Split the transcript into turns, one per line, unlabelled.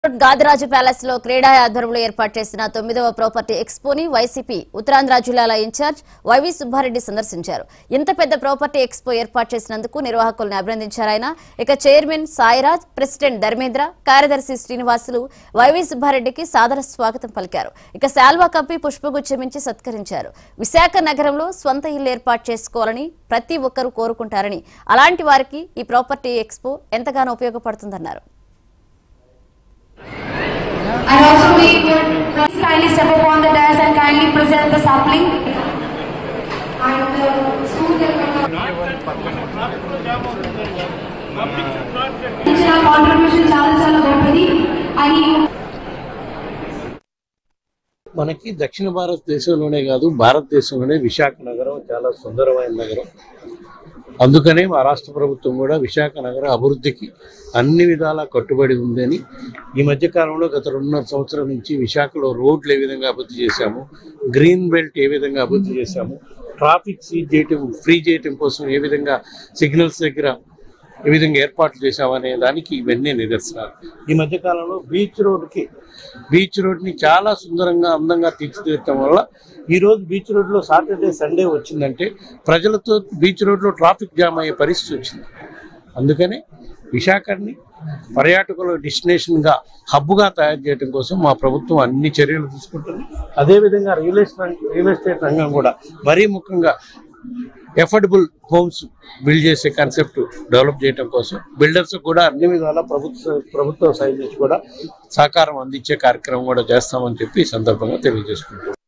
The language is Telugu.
గాదిరాజు ప్యాలెస్ లో క్రీడా ఆధ్వర్యంలో ఏర్పాటు చేసిన తొమ్మిదవ ప్రాపర్టీ ఎక్స్పోని వైసీపీ ఉత్తరాంధ్ర జిల్లాల ఇన్ఛార్జ్ వైవి సుబ్బారెడ్డి సందర్శించారు ఇంత పెద్ద ప్రాపర్టీ ఎక్స్పో ఏర్పాటు చేసినందుకు నిర్వాహకులను అభినందించారు ఆయన ఇక చైర్మన్ సాయిరాజ్ ప్రెసిడెంట్ ధర్మేంద్ర కార్యదర్శి శ్రీనివాసులు వైవి సుబ్బారెడ్డికి సాదర స్వాగతం పలికారు ఇక శాల్వా కప్పి పుష్పగుచ్చమించి సత్కరించారు విశాఖ నగరంలో స్వంత ఇల్లు ఏర్పాటు చేసుకోవాలని ప్రతి ఒక్కరూ కోరుకుంటారని అలాంటి వారికి ఈ ప్రాపర్టీ ఎక్స్పో ఎంతగానో ఉపయోగపడుతుందన్నారు
And also we would please kindly step up on the dais and kindly present the sapling. And the school ఇచ్చిన కాంట్రిబ్యూషన్ చాలా చాలా గొప్పది అని
మనకి దక్షిణ భారతదేశంలోనే కాదు భారతదేశంలోనే విశాఖ నగరం చాలా సుందరమైన నగరం అందుకనే మా రాష్ట్ర ప్రభుత్వం కూడా విశాఖ నగర అభివృద్ధికి అన్ని విధాలా కట్టుబడి ఉందని ఈ మధ్య కాలంలో గత రెండున్నర సంవత్సరాల నుంచి విశాఖలో రోడ్లు ఏ విధంగా అభివృద్ధి చేశాము గ్రీన్ బెల్ట్ ఏ విధంగా అభివృద్ధి చేశాము ట్రాఫిక్ సీజ్ చేయటం ఫ్రీ చేయటం కోసం ఏ విధంగా సిగ్నల్స్ దగ్గర ఏ విధంగా ఏర్పాట్లు చేశామనే దానికి ఇవన్నీ నిదర్శనాలు ఈ మధ్య కాలంలో బీచ్ రోడ్కి బీచ్ రోడ్ని చాలా సుందరంగా అందంగా తీర్చిదిద్దటం వల్ల ఈ రోజు బీచ్ రోడ్లో సాటర్డే సండే వచ్చిందంటే ప్రజలతో బీచ్ రోడ్లో ట్రాఫిక్ జామ్ అయ్యే పరిస్థితి వచ్చింది అందుకనే విశాఖని పర్యాటకుల డెస్టినేషన్గా హబ్గా తయారు చేయడం కోసం మా ప్రభుత్వం అన్ని చర్యలు తీసుకుంటుంది అదేవిధంగా రియల్ ఎస్టేట్ రియల్ ఎస్టేట్ రంగం కూడా మరీ ముఖ్యంగా ఎఫర్డబుల్ హోమ్స్ బిల్డ్ చేసే కాన్సెప్ట్ డెవలప్ చేయడం కోసం బిల్డర్స్ కూడా అన్ని విధాల ప్రభుత్వ ప్రభుత్వ సైడ్ నుంచి కూడా సహకారం అందించే కార్యక్రమం కూడా చేస్తామని చెప్పి ఈ సందర్భంగా తెలియజేసుకుంటున్నాం